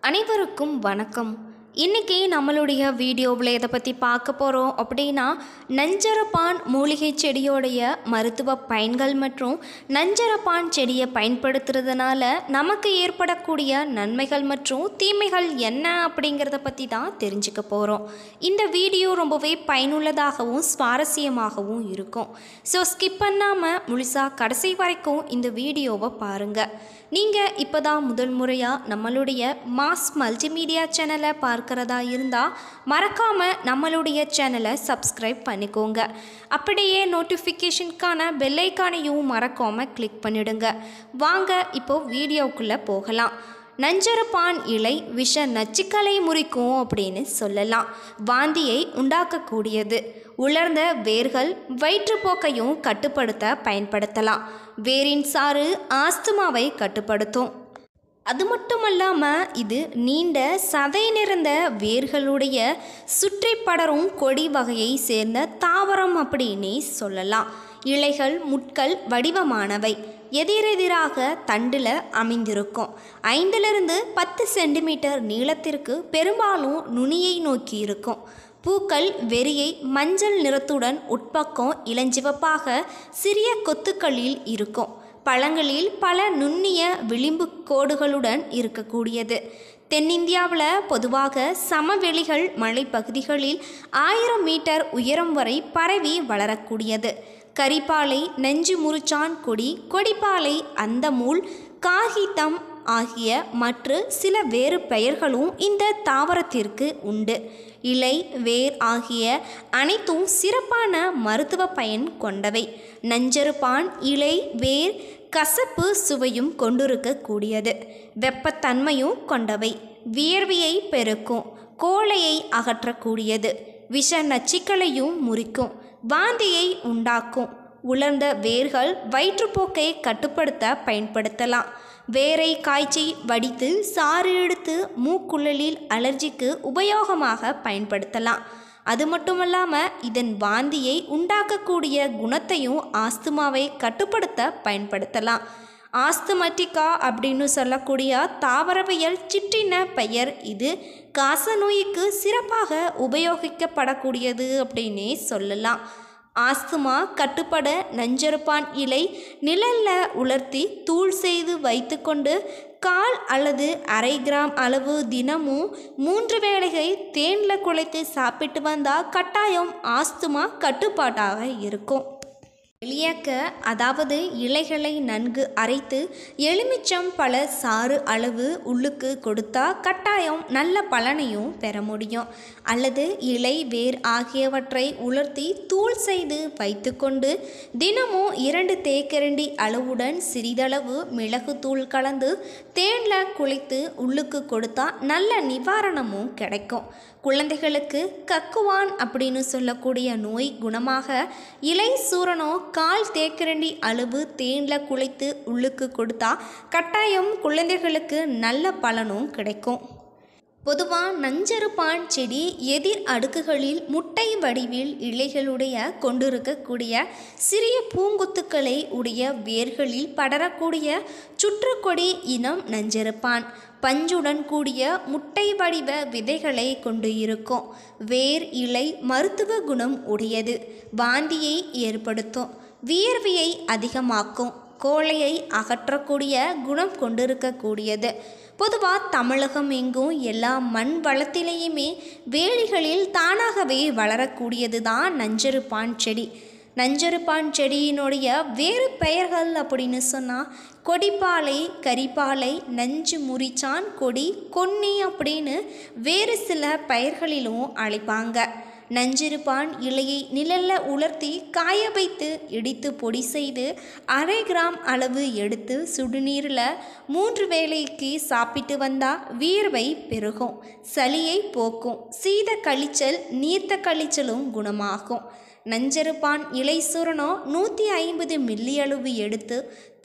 அனைவருக்கும் வணக்கம் இன்றைக்கி நம்மளுடைய வீடியோவில் எதை பற்றி பார்க்க போகிறோம் அப்படின்னா நஞ்சரப்பான் மூலிகை செடியோடைய மருத்துவ பயன்கள் மற்றும் நஞ்சரப்பான் செடியை பயன்படுத்துறதுனால நமக்கு ஏற்படக்கூடிய நன்மைகள் மற்றும் தீமைகள் என்ன அப்படிங்கிறத பற்றி தான் தெரிஞ்சுக்க போகிறோம் இந்த வீடியோ ரொம்பவே பயனுள்ளதாகவும் சுவாரஸ்யமாகவும் இருக்கும் ஸோ ஸ்கிப் பண்ணாமல் முழுசாக கடைசி வரைக்கும் இந்த வீடியோவை பாருங்கள் நீங்கள் இப்போ தான் முதல் முறையாக நம்மளுடைய மாஸ் மல்டிமீடியா சேனலை பார்க்குறதா இருந்தால் மறக்காமல் நம்மளுடைய சேனலை சப்ஸ்கிரைப் பண்ணிக்கோங்க அப்படியே நோட்டிஃபிகேஷனுக்கான பெல்லைக்கானையும் மறக்காமல் கிளிக் பண்ணிடுங்க வாங்க இப்போ வீடியோக்குள்ளே போகலாம் நஞ்சரப்பான் இலை விஷ நச்சுக்களை முறிக்கும் அப்படின்னு சொல்லலாம் வாந்தியை உண்டாக்கக்கூடியது உலர்ந்த வேர்கள் வயிற்றுப்போக்கையும் கட்டுப்படுத்த பயன்படுத்தலாம் வேரின் சாறு ஆஸ்துமாவை கட்டுப்படுத்தும் அது மட்டுமல்லாமல் இது நீண்ட சதை நிறைந்த வேர்களுடைய சுற்றி படரும் கொடி வகையை சேர்ந்த தாவரம் அப்படின்னே சொல்லலாம் இலைகள் முட்கள் வடிவமானவை எதிரெதிராக தண்டில் அமைந்திருக்கும் ஐந்திலிருந்து பத்து சென்டிமீட்டர் நீளத்திற்கு பெரும்பாலும் நுனியை நோக்கி இருக்கும் பூக்கள் வெறியை மஞ்சள் நிறத்துடன் உட்பக்கம் இளஞ்சிவப்பாக சிறிய கொத்துக்களில் இருக்கும் பழங்களில் பல நுண்ணிய விளிம்பு கோடுகளுடன் இருக்கக்கூடியது தென்னிந்தியாவில் பொதுவாக சமவெளிகள் மலைப்பகுதிகளில் ஆயிரம் மீட்டர் உயரம் வரை பரவி வளரக்கூடியது கரிப்பாலை நெஞ்சு முறிச்சான் கொடி கொடிப்பாலை அந்தமூல் காகிதம் ஆகிய மற்ற சில வேறு பெயர்களும் இந்த தாவரத்திற்கு உண்டு இலை வேர் ஆகிய அனைத்தும் சிறப்பான மருத்துவ பயன் கொண்டவை நஞ்சறுபான் இலை வேர் கசப்பு சுவையும் கொண்டிருக்கக்கூடியது வெப்பத்தன்மையும் கொண்டவை வியர்வையை பெருக்கும் கோழையை அகற்றக்கூடியது விஷ நச்சுக்களையும் முறிக்கும் வாந்தியை உண்டாக்கும் உலர்ந்த வேர்கள் வயிற்றுப்போக்கை கட்டுப்படுத்த பயன்படுத்தலாம் வேரை காய்ச்சி வடித்து சாறு எடுத்து மூக்குழலில் அலர்ஜிக்கு உபயோகமாக பயன்படுத்தலாம் அது மட்டுமல்லாமல் இதன் வாந்தியை உண்டாக்கக்கூடிய குணத்தையும் ஆஸ்துமாவை கட்டுப்படுத்த பயன்படுத்தலாம் ஆஸ்துமட்டிகா அப்படின்னு சொல்லக்கூடிய தாவரவியல் சிற்றின பெயர் இது காசநோய்க்கு சிறப்பாக உபயோகிக்கப்படக்கூடியது அப்படின்னே சொல்லலாம் ஆஸ்துமா கட்டுப்பட நஞ்சறுப்பான் இலை நிழல்ல உலர்த்தி தூள் செய்து வைத்துக்கொண்டு கால் அல்லது அரை கிராம் அளவு தினமும் மூன்று வேளைகை தேனில் குழைத்து சாப்பிட்டு வந்தால் கட்டாயம் ஆஸ்துமா கட்டுப்பாட்டாக இருக்கும் எளியாக்க அதாவது இலைகளை நன்கு அரைத்து எலுமிச்சம் பல சாறு அளவு உள்ளுக்கு கொடுத்தா கட்டாயம் நல்ல பலனையும் பெற முடியும் அல்லது இலை வேர் ஆகியவற்றை உலர்த்தி தூள் செய்து வைத்துக்கொண்டு தினமும் இரண்டு தேக்கரண்டி அளவுடன் சிறிதளவு மிளகு தூள் கலந்து தேனில் குளித்து உள்ளுக்கு கொடுத்தா நல்ல நிவாரணமும் கிடைக்கும் குழந்தைகளுக்கு கக்குவான் அப்படின்னு சொல்லக்கூடிய நோய் குணமாக இலை சூரணம் கால் தேக்கரண்டி அளவு தேனில் குழைத்து உள்ளுக்கு கொடுத்தா கட்டாயம் குழந்தைகளுக்கு நல்ல பலனும் கிடைக்கும் பொதுவாக நஞ்சறுப்பான் செடி எதிர் அடுக்குகளில் முட்டை வடிவில் இலைகளுடைய கொண்டிருக்கக்கூடிய சிறிய பூங்குத்துக்களை உடைய வேர்களில் படரக்கூடிய சுற்றுக்கொடி இனம் நஞ்சறுப்பான் பஞ்சுடன் கூடிய முட்டை வடிவ விதைகளை கொண்டு இருக்கும் வேர் இலை மருத்துவ குணம் உடையது வாந்தியை ஏற்படுத்தும் வியர்வையை அதிகமாக்கும் கோழையை அகற்றக்கூடிய குணம் கொண்டிருக்கக்கூடியது பொதுவாக தமிழகம் எங்கும் எல்லா மண் வளத்திலேயுமே வேலிகளில் தானாகவே வளரக்கூடியது தான் நஞ்சறுப்பான் செடி நஞ்சறுப்பான் செடியினுடைய வேறு பெயர்கள் அப்படின்னு சொன்னால் கொடிப்பாலை கரிப்பாலை நஞ்சு முறிச்சான் கொடி கொன்னி அப்படின்னு வேறு சில பெயர்களிலும் அழைப்பாங்க நஞ்சிருப்பான் இலையை நிழல்ல உலர்த்தி காய வைத்து இடித்து பொடி செய்து அரை கிராம் அளவு எடுத்து சுடுநீரில் மூன்று வேளைக்கு சாப்பிட்டு வந்தால் வியர்வை பெருகும் சளியை போக்கும் சீத கழிச்சல் நீர்த்த கழிச்சலும் குணமாகும் நஞ்சருப்பான் இலை சுரணம் நூற்றி ஐம்பது மில்லி அளவு எடுத்து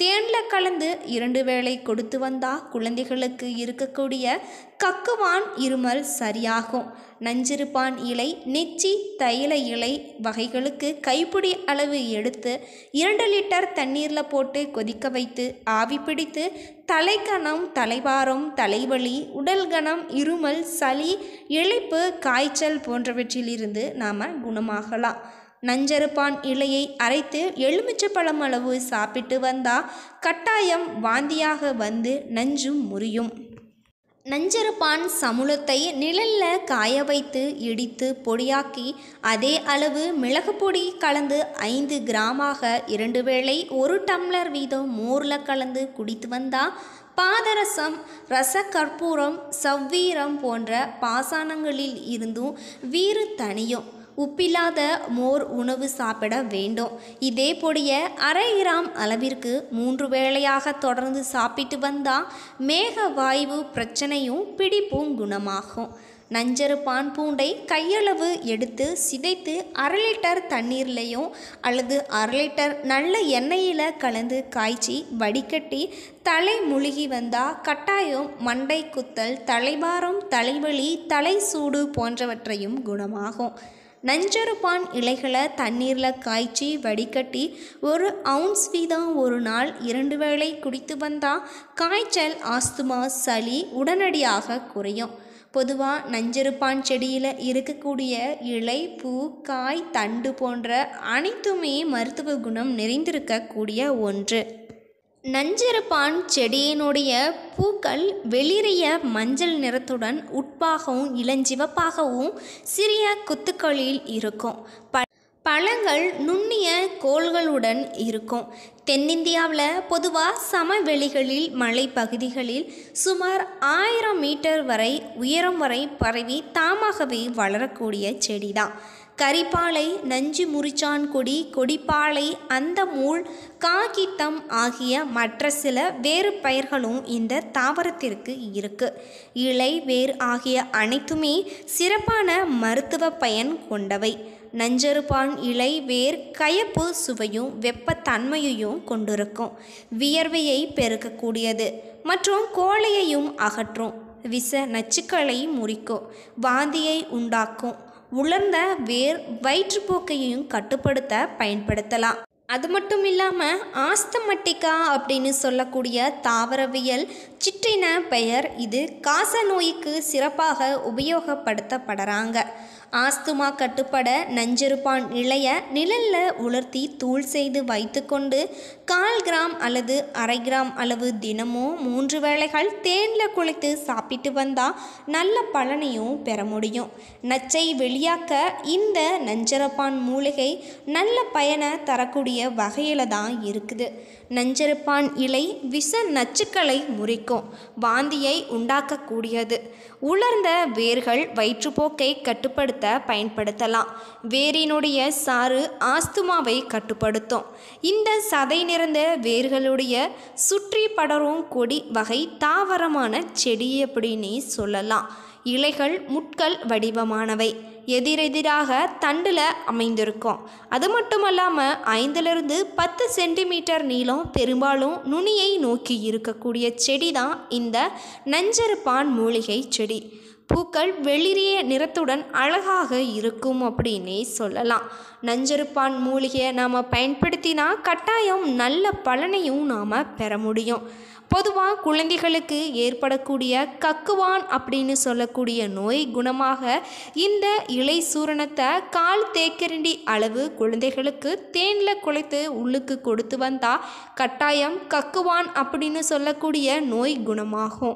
தேனில் கலந்து இரண்டு வேளை கொடுத்து வந்தா குழந்தைகளுக்கு இருக்கக்கூடிய கக்குவான் இருமல் சரியாகும் நஞ்சிருப்பான் இலை நெச்சி தைல இலை வகைகளுக்கு கைப்பிடி அளவு எடுத்து இரண்டு லிட்டர் தண்ணீரில் போட்டு கொதிக்க வைத்து ஆவி பிடித்து தலைக்கணம் தலைவாரம் தலைவலி உடல்கணம் இருமல் சளி இழைப்பு காய்ச்சல் போன்றவற்றிலிருந்து நாம் குணமாகலாம் நஞ்சருப்பான் இலையை அரைத்து எலுமிச்சப்பழம் அளவு சாப்பிட்டு வந்தால் கட்டாயம் வாந்தியாக வந்து நஞ்சும் முறியும் நஞ்சருப்பான் சமுளத்தை நிழலில் காய வைத்து இடித்து பொடியாக்கி அதே அளவு மிளகு பொடி கலந்து ஐந்து கிராமாக இரண்டு வேளை ஒரு டம்ளர் வீதம் மோரில் கலந்து குடித்து வந்தால் பாதரசம் ரசக்கற்பூரம் சவ்வீரம் போன்ற பாசானங்களில் இருந்தும் வீறு தனியும் உப்பில்லாத மோர் உணவு சாப்பிட வேண்டும் இதே பொடியை அரை கிராம் அளவிற்கு மூன்று வேளையாக தொடர்ந்து சாப்பிட்டு வந்தால் மேக வாயு பிரச்சனையும் பிடிப்பும் குணமாகும் நஞ்சரு பான் பூண்டை கையளவு எடுத்து சிதைத்து அரை லிட்டர் தண்ணீர்லையும் அல்லது அரை லிட்டர் நல்ல எண்ணெயில் கலந்து காய்ச்சி வடிகட்டி தலை முழுகி வந்தால் கட்டாயம் மண்டை குத்தல் தலைபாரம் தலைவலி தலை சூடு போன்றவற்றையும் குணமாகும் நஞ்சருப்பான் இலைகளை தண்ணீரில் காய்ச்சி வடிகட்டி ஒரு அவுன்ஸ் வீதம் ஒரு நாள் இரண்டு வேளை குடித்து வந்தால் காய்ச்சல் ஆஸ்துமா சளி உடனடியாக குறையும் பொதுவாக நஞ்சருப்பான் செடியில் இருக்கக்கூடிய இலை பூ காய் தண்டு போன்ற அனைத்துமே மருத்துவ குணம் நிறைந்திருக்கக்கூடிய ஒன்று நஞ்சிருப்பான் செடியினுடைய பூக்கள் வெளிரிய மஞ்சள் நிறத்துடன் உட்பாகவும் இளஞ்சிவப்பாகவும் சிறிய குத்துக்களில் இருக்கும் ப பழங்கள் நுண்ணிய கோள்களுடன் இருக்கும் தென்னிந்தியாவில் பொதுவாக சமவெளிகளில் மலைப்பகுதிகளில் சுமார் ஆயிரம் மீட்டர் வரை உயரம் வரை பரவி தாமாகவே வளரக்கூடிய செடிதான் கரிப்பாலை நஞ்சு முறிச்சான் கொடி கொடிப்பாலை அந்தமூல் காகித்தம் ஆகிய மற்ற சில வேறு பெயர்களும் இந்த தாவரத்திற்கு இருக்கு இலை வேர் ஆகிய அனைத்துமே சிறப்பான மருத்துவ பயன் கொண்டவை நஞ்சருப்பான் இலை வேர் கயப்பு சுவையும் வெப்பத்தன்மையையும் கொண்டிருக்கும் வியர்வையை பெருக்கக்கூடியது மற்றும் கோழையையும் அகற்றும் விஷ நச்சுக்களை முறிக்கும் வாந்தியை உண்டாக்கும் உலர்ந்த வேர் வயிற்றுப்போக்கையும் கட்டுப்படுத்த பயன்படுத்தலாம் அது மட்டும் இல்லாமல் ஆஸ்தமட்டிக்கா அப்படின்னு சொல்லக்கூடிய தாவரவியல் சிற்றின பெயர் இது காச நோய்க்கு சிறப்பாக உபயோகப்படுத்தப்படுறாங்க ஆஸ்துமா கட்டுப்பட நஞ்செருப்பான் இலைய நிழலில் உலர்த்தி தூள் செய்து வைத்துக்கொண்டு கால் கிராம் அல்லது அரை கிராம் அளவு தினமும் மூன்று வேளைகள் தேனில் குளித்து சாப்பிட்டு வந்தால் நல்ல பலனையும் பெற முடியும் நச்சை வெளியாக்க இந்த நஞ்சரப்பான் மூலிகை நல்ல பயனை தரக்கூடிய வகையில் தான் இருக்குது நஞ்சரப்பான் இலை விஷ நச்சுக்களை முறிக்கும் வாந்தியை உண்டாக்கக்கூடியது உலர்ந்த வேர்கள் வயிற்றுப்போக்கை கட்டுப்படுத்த பயன்படுத்தலாம் வேரினுடைய சாறு ஆஸ்துமாவை கட்டுப்படுத்தும் இந்த சதை நிறைந்த வேர்களுடைய சுற்றி படரும் கொடி வகை தாவரமான செடி அப்படின்னே சொல்லலாம் இலைகள் முட்கள் வடிவமானவை எதிரெதிராக தண்டில் அமைந்திருக்கும் அது மட்டும் இல்லாமல் ஐந்திலிருந்து பத்து சென்டிமீட்டர் நீளம் பெரும்பாலும் நுனியை நோக்கி இருக்கக்கூடிய செடி தான் இந்த நஞ்சருப்பான் மூலிகை செடி பூக்கள் வெளிரிய நிறத்துடன் அழகாக இருக்கும் அப்படின்னே சொல்லலாம் நஞ்சருப்பான் மூலிகையை நாம் பயன்படுத்தினா கட்டாயம் நல்ல பலனையும் நாம் பெற முடியும் பொதுவாக குழந்தைகளுக்கு ஏற்படக்கூடிய கக்குவான் அப்படின்னு சொல்லக்கூடிய நோய் குணமாக இந்த இலை சூரணத்தை கால் தேக்கரண்டி அளவு குழந்தைகளுக்கு தேனில் குழைத்து உள்ளுக்கு கொடுத்து வந்தால் கட்டாயம் கக்குவான் அப்படின்னு சொல்லக்கூடிய நோய் குணமாகும்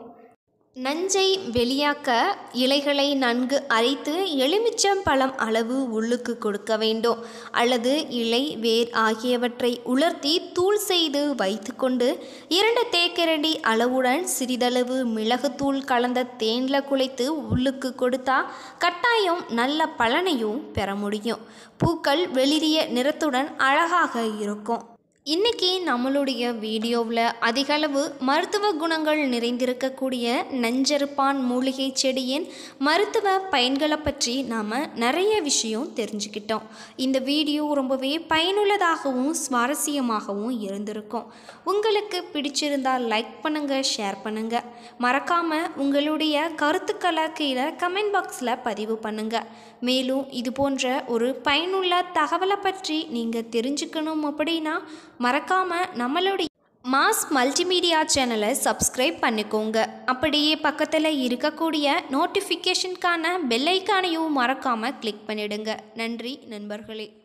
நஞ்சை வெளியாக்க இலைகளை நன்கு அரைத்து எலுமிச்சம் பழம் அளவு உள்ளுக்கு கொடுக்க வேண்டும் அல்லது இலை வேர் ஆகியவற்றை உலர்த்தி தூள் செய்து வைத்துக்கொண்டு இரண்டு தேக்கரண்டி அளவுடன் சிறிதளவு மிளகுத்தூள் கலந்த தேனில் குழைத்து உள்ளுக்கு கொடுத்தா கட்டாயம் நல்ல பலனையும் பெற முடியும் பூக்கள் வெளிரிய நிறத்துடன் அழகாக இருக்கும் இன்றைக்கி நம்மளுடைய வீடியோவில் அதிகளவு மருத்துவ குணங்கள் நிறைந்திருக்கக்கூடிய நஞ்சருப்பான் மூலிகை செடியின் மருத்துவ பயன்களை பற்றி நாம் நிறைய விஷயம் தெரிஞ்சுக்கிட்டோம் இந்த வீடியோ ரொம்பவே பயனுள்ளதாகவும் சுவாரஸ்யமாகவும் இருந்திருக்கும் உங்களுக்கு பிடிச்சிருந்தால் லைக் பண்ணுங்கள் ஷேர் பண்ணுங்கள் மறக்காமல் உங்களுடைய கருத்துக்களை கீழே கமெண்ட் பாக்ஸில் பதிவு பண்ணுங்கள் மேலும் இது போன்ற ஒரு பயனுள்ள தகவலை பற்றி நீங்கள் தெரிஞ்சுக்கணும் அப்படின்னா மறக்காமல் நம்மளுடைய மாஸ் மல்டிமீடியா சேனலை சப்ஸ்கிரைப் பண்ணிக்கோங்க அப்படியே பக்கத்தில் இருக்கக்கூடிய நோட்டிஃபிகேஷனுக்கான பெல்லைக்கானையும் மறக்காமல் கிளிக் பண்ணிடுங்க நன்றி நண்பர்களே